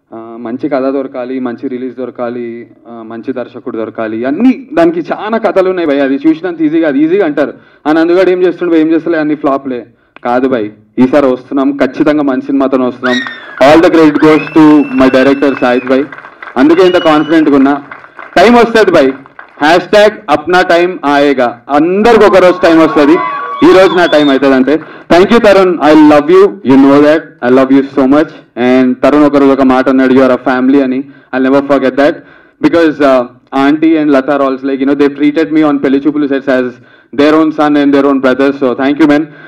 ఆ, మంచి కథ దొరకాలి మంచి రిలీజ్ దొరకాలి ఆ, మంచి దర్శకుడు దొరకాలి అన్ని దానికి చాలా కథలు ఉన్నాయి భయ్ అది చూసినంత ఈజీగా అది ఈజీగా అంటారు అని అందుకని ఏం చేస్తుండే ఏం చేస్తలే అన్ని ఫ్లాప్లే కాదు భయ్ ఈసారి వస్తున్నాం ఖచ్చితంగా మంచి సినిమాతో వస్తున్నాం all the credit goes to my director Saith భయ్ అందుకే ఇంత కాన్ఫిడెంట్గా ఉన్నా టైం వస్తుంది భయ్ హ్యాష్ ట్యాగ్ అప్నా టైం ఆయేగా అందరికి ఒక రోజు టైం వస్తుంది ఈ రోజు నా టైం అవుతుంది అంటే thank you Tarun I love you you know that I love you so much and Tarun ఒక రోజు ఒక మాట అన్నాడు యువర్ అ ఫ్యామిలీ అని I never forget that because aunty and Latha also like you know they treated me on Pelli Choopulu sets as their own son and their own brothers so thank you men